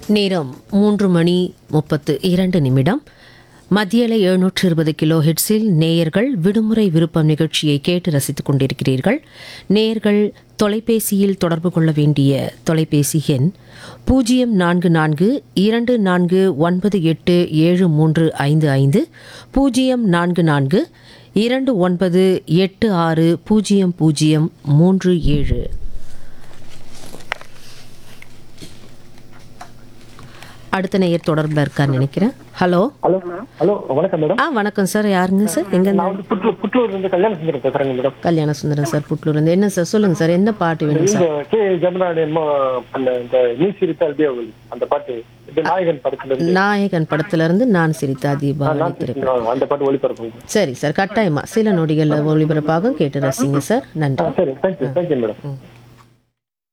நேரம் மூன்று மணி முப்பத்து இரண்டு நிமிடம் மத்தியல எழுநூற்று இருபது கிலோ ஹெட்ஸில் நேயர்கள் விடுமுறை விருப்பம் நிகழ்ச்சியை கேட்டு ரசித்துக் கொண்டிருக்கிறீர்கள் நேயர்கள் தொலைபேசியில் தொடர்பு கொள்ள வேண்டிய தொலைபேசி எண் பூஜ்ஜியம் நான்கு நான்கு இரண்டு நான்கு ஒன்பது எட்டு ஏழு மூன்று ஐந்து ஐந்து பூஜ்ஜியம் நான்கு நான்கு இரண்டு ஒன்பது எட்டு ஆறு பூஜ்ஜியம் பூஜ்ஜியம் மூன்று ஏழு அடுத்த நேயர் தொடர்பில் இருக்கான்னு நினைக்கிறேன் ஹலோ ஹலோ ஹலோ வணக்கம் மேடம் ஆ வணக்கம் சார் யாருங்க சார் எங்க நான் வந்து புற்றூர் புற்றூர்ல இருந்து கல்யாண சுந்தரம் பேசுறேங்க மேடம் கல்யாண சுந்தரம் சார் புட்லூர்லேருந்து என்ன சார் சொல்லுங்க சார் என்ன பாட்டு வேணும் இந்த சார் கே ஜமுனாடி என்னமோ அந்த இந்த நீ சிரித்த அல்பியாவல் அந்த பாட்டு இந்த நாயகன் படத்துல இருந்து நாயகன் படத்துல இருந்து நான் சிரித்தா தீபாவளி நான் திரைப்படம் சிரிக்கிறேன். அந்த பாட்டு ஒளிபரப்புங்க சரி சார் கட்டாயமா சில நொடிகளில் ஒளிபரப்பாகும் கேட்டு ரசிங்க சார் நன்றி ஆ சரி தேங்க்யூ தேங்க்யூ மேடம்